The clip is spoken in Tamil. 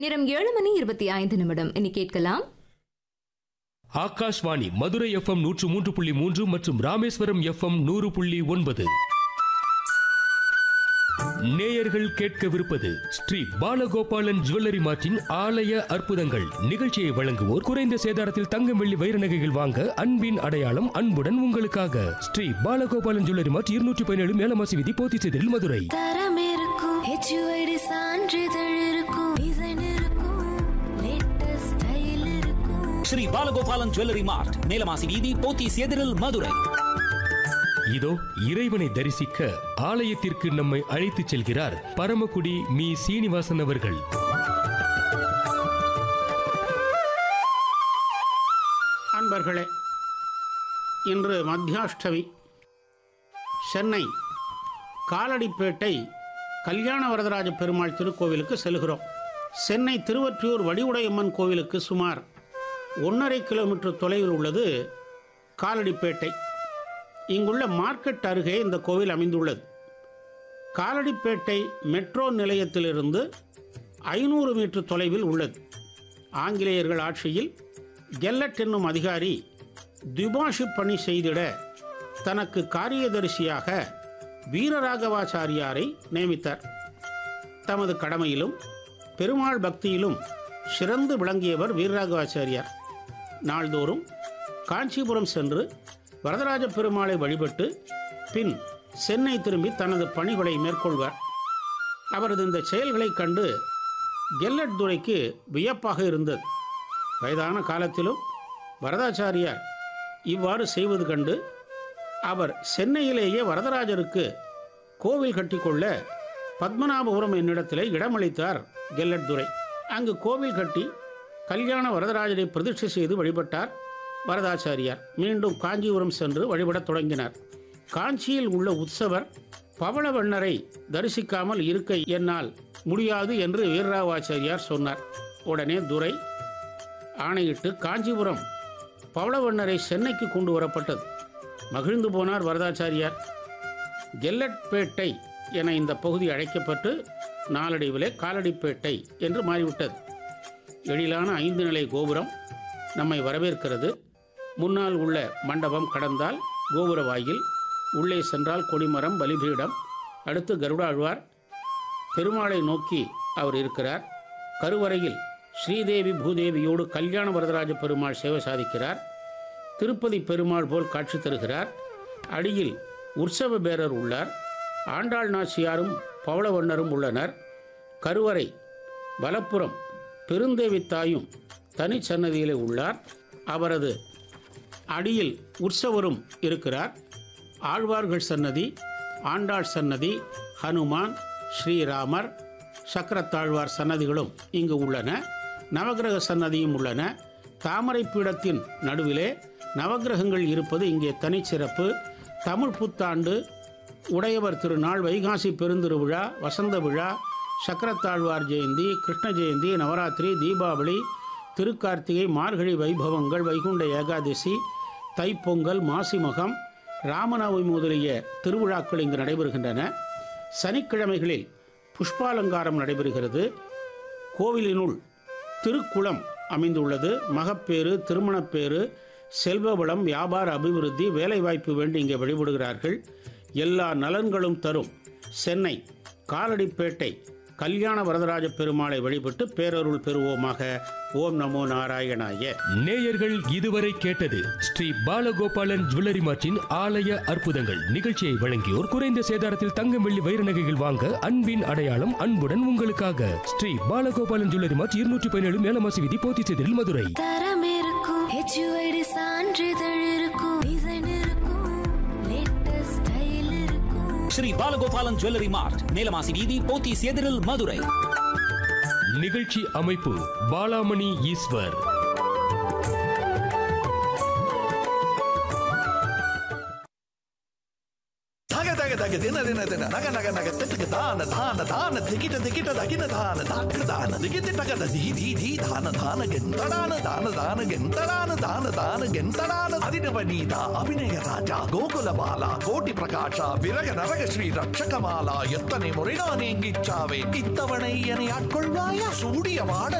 நேரம் ஏழு மணி இருபத்தி ஐந்து நிமிடம் இனி கேட்கலாம் ஆகாஷ்வாணி மதுரை எஃப்எம் நூற்று மூன்று புள்ளி மூன்று மற்றும் ராமேஸ்வரம் எஃப்எம் நூறு புள்ளி ஒன்பது நேயர்கள் கேட்கவிருப்பது ஸ்ரீ பாலகோபாலன் ஜுவல்லரி மார்ட்டின் ஆலய அற்புதங்கள் நிகழ்ச்சியை வழங்குவோர் குறைந்த சேதாரத்தில் தங்கம் வெள்ளி வைர நகைகள் வாங்க அன்பின் அடையாளம் அன்புடன் உங்களுக்காக ஸ்ரீ பாலகோபாலன் ஜுவல்லரி மார்ட் இருநூற்றி பதினேழு மேலமாசி விதி போத்திச்செதில் மதுரை தரம் இருக்கும் ஹெச்யூஐடி சான்றிதழ் இருக்கும் டிசைன் இருக்கும் லேட்டஸ்ட் ஸ்டைல் இருக்கும் ஸ்ரீ பாலகோபாலன் ஜுவல்லரி மார்ட் மேலமாசி வீதி போத்தீஸ் எதிரில் மதுரை இதோ இறைவனை தரிசிக்க ஆலயத்திற்கு நம்மை அழைத்துச் செல்கிறார் பரமக்குடி மீ சீனிவாசன் அவர்கள் அன்பர்களே இன்று மத்தியாஷ்டமி சென்னை காலடிப்பேட்டை கல்யாண வரதராஜ பெருமாள் திருக்கோவிலுக்கு செல்கிறோம் சென்னை திருவற்றியூர் வடிவுடையம்மன் கோவிலுக்கு சுமார் ஒன்றரை கிலோமீட்டர் தொலைவில் உள்ளது காலடிப்பேட்டை இங்குள்ள மார்க்கெட் அருகே இந்த கோவில் அமைந்துள்ளது காலடிப்பேட்டை மெட்ரோ நிலையத்திலிருந்து ஐநூறு மீட்டர் தொலைவில் உள்ளது ஆங்கிலேயர்கள் ஆட்சியில் கெல்லட் என்னும் அதிகாரி துபாஷிப் பணி செய்திட தனக்கு காரியதரிசியாக வீரராகவாச்சாரியாரை நியமித்தார் தமது கடமையிலும் பெருமாள் பக்தியிலும் சிறந்து விளங்கியவர் வீரராகவாச்சாரியார் நாள்தோறும் காஞ்சிபுரம் சென்று வரதராஜ பெருமாளை வழிபட்டு பின் சென்னை திரும்பி தனது பணிகளை மேற்கொள்வார் அவரது இந்த செயல்களைக் கண்டு கெல்லட் துரைக்கு வியப்பாக இருந்தது வயதான காலத்திலும் வரதாச்சாரியார் இவ்வாறு செய்வது கண்டு அவர் சென்னையிலேயே வரதராஜருக்கு கோவில் கட்டிக்கொள்ள பத்மநாபபுரம் என்னிடத்திலே இடமளித்தார் கெல்லட் துரை அங்கு கோவில் கட்டி கல்யாண வரதராஜரை பிரதிஷ்டை செய்து வழிபட்டார் வரதாச்சாரியார் மீண்டும் காஞ்சிபுரம் சென்று வழிபடத் தொடங்கினார் காஞ்சியில் உள்ள உற்சவர் பவளவண்ணரை தரிசிக்காமல் இருக்க என்னால் முடியாது என்று வீரராவாச்சாரியார் சொன்னார் உடனே துரை ஆணையிட்டு காஞ்சிபுரம் பவளவண்ணரை சென்னைக்கு கொண்டு வரப்பட்டது மகிழ்ந்து போனார் வரதாச்சாரியார் கெல்லட்பேட்டை என இந்த பகுதி அழைக்கப்பட்டு நாளடைவிலே காலடிப்பேட்டை என்று மாறிவிட்டது எழிலான ஐந்து நிலை கோபுரம் நம்மை வரவேற்கிறது முன்னால் உள்ள மண்டபம் கடந்தால் கோபுர வாயில் உள்ளே சென்றால் கொடிமரம் பலிபீடம் அடுத்து கருடாழ்வார் பெருமாளை நோக்கி அவர் இருக்கிறார் கருவறையில் ஸ்ரீதேவி பூதேவியோடு கல்யாண வரதராஜ பெருமாள் சேவை சாதிக்கிறார் திருப்பதி பெருமாள் போல் காட்சி தருகிறார் அடியில் உற்சவ பேரர் உள்ளார் ஆண்டாள் நாச்சியாரும் பவளவண்ணரும் உள்ளனர் கருவறை வலப்புறம் பெருந்தேவி தாயும் தனிச்சன்னதியிலே உள்ளார் அவரது அடியில் உற்சவரும் இருக்கிறார் ஆழ்வார்கள் சன்னதி ஆண்டாள் சன்னதி ஹனுமான் ஸ்ரீராமர் சக்கரத்தாழ்வார் சன்னதிகளும் இங்கு உள்ளன நவக்கிரக சன்னதியும் உள்ளன தாமரை பீடத்தின் நடுவிலே நவக்கிரகங்கள் இருப்பது இங்கே தனிச்சிறப்பு தமிழ் புத்தாண்டு உடையவர் திருநாள் வைகாசி பெருந்திருவிழா வசந்த விழா சக்கரத்தாழ்வார் ஜெயந்தி கிருஷ்ண ஜெயந்தி நவராத்திரி தீபாவளி திருக்கார்த்திகை மார்கழி வைபவங்கள் வைகுண்ட ஏகாதசி தைப்பொங்கல் மாசிமகம் ராமநவமி முதலிய திருவிழாக்கள் இங்கு நடைபெறுகின்றன சனிக்கிழமைகளில் புஷ்பாலங்காரம் நடைபெறுகிறது கோவிலினுள் திருக்குளம் அமைந்துள்ளது மகப்பேறு திருமணப்பேறு செல்வ வளம் வியாபார அபிவிருத்தி வேலைவாய்ப்பு வேண்டி இங்கே வழிபடுகிறார்கள் எல்லா நலன்களும் தரும் சென்னை காலடிப்பேட்டை கல்யாண வரதராஜ பெருமாளை வழிபட்டு பேரருள் பெறுவோமாக ஓம் நமோ நாராயணாய நேயர்கள் இதுவரை கேட்டது ஸ்ரீ பாலகோபாலன் ஜுவல்லரி மார்ட்டின் ஆலய அற்புதங்கள் நிகழ்ச்சியை வழங்கியோர் குறைந்த சேதாரத்தில் தங்கம் வெள்ளி வைர நகைகள் வாங்க அன்பின் அடையாளம் அன்புடன் உங்களுக்காக ஸ்ரீ பாலகோபாலன் ஜுவல்லரி மார்ட் இருநூற்றி பதினேழு மேலமாசி விதி போத்திச்செதில் மதுரை தரம் இருக்கும் ஹெச்யூஐடி சான்றிதழ் இருக்கும் டிசைன் இருக்கும் லேட்டஸ்ட் ஸ்டைல் இருக்கும் ஸ்ரீ பாலகோபாலன் ஜுவல்லரி மார்ட் மேலமாசி வீதி போத்தீஸ் எதிரில் மதுரை நிகழ்ச்சி அமைப்பு பாலாமணி ஈஸ்வர் தக தக தக ದಿನಗ ದಿನ ದಿನ ದಿನ ನಗ ನಗ ನಗ ತಿಟ್ಟಕ ದಾನ ದಾನ ದಾನ ದಿಗಿಟ ದಿಗಿಟ ದಗಿನ ದಾನ ದಾಕ ದಾನ ದಿಗಿಟ ಟಗದ ಧೀ ಧೀ ಧೀ ದಾನ ದಾನ ಗೆಂತಡಾನ ದಾನ ದಾನ ಗೆಂತಡಾನ ದಾನ ದಾನ ಗೆಂತಡಾನ ಅದಿನವ ನೀತ ಅಭಿನಯ ರಾಜ ಗೋಕುಲ ಬಾಲ ಕೋಟಿ ಪ್ರಕಾಶ ವಿರಗ ನರಗ ಶ್ರೀ ರಕ್ಷಕಮಾಲ ಎತ್ತನೆ ಮುರಿಗಾನೆ ಎಂಗಿಚ್ಚಾವೆ ಇತ್ತವಣಯ್ಯನೆ ಆಟ್ಕೊಳ್ವಾಯ ಸೂಡಿಯ ಮಾಡ